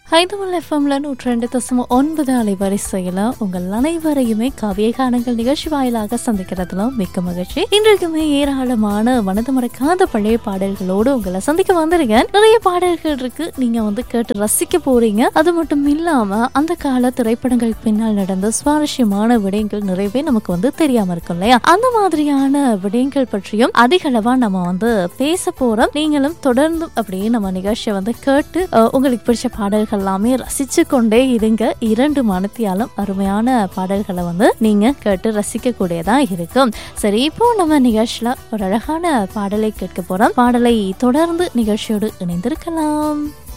ஹைதமல் எஃப்எம்ல நூற்றி ரெண்டு தசம ஒன்பது அலைவரிசையில உங்கள் அனைவரையுமே காவிய கானங்கள் நிகழ்ச்சி வாயிலாக சந்திக்கிறதுல மிக்க மகிழ்ச்சி இன்றைக்குமே ஏராளமான மனது மறக்காத பழைய பாடல்களோடு உங்களை சந்திக்க வந்திருக்கேன் நிறைய பாடல்கள் இருக்கு நீங்க வந்து கேட்டு ரசிக்க போறீங்க அது மட்டும் இல்லாம அந்த கால திரைப்படங்கள் பின்னால் நடந்த சுவாரஸ்யமான விடயங்கள் நிறையவே நமக்கு வந்து தெரியாம இருக்கும் இல்லையா அந்த மாதிரியான விடயங்கள் பற்றியும் அதிக அளவா நம்ம வந்து பேச போறோம் நீங்களும் தொடர்ந்து அப்படியே நம்ம நிகழ்ச்சியை வந்து கேட்டு அஹ், உங்களுக்கு பிடிச்ச பாடல்கள் எல்லாமே ரசிச்சு கொண்டே இருங்க இரண்டு மனத்தியாலும் அருமையான பாடல்களை வந்து நீங்க கேட்டு ரசிக்க கூடியதா இருக்கும் சரி இப்போ நம்ம நிகழ்ச்சியில ஒரு அழகான பாடலை கேட்க போறோம் பாடலை தொடர்ந்து நிகழ்ச்சியோடு இணைந்திருக்கலாம்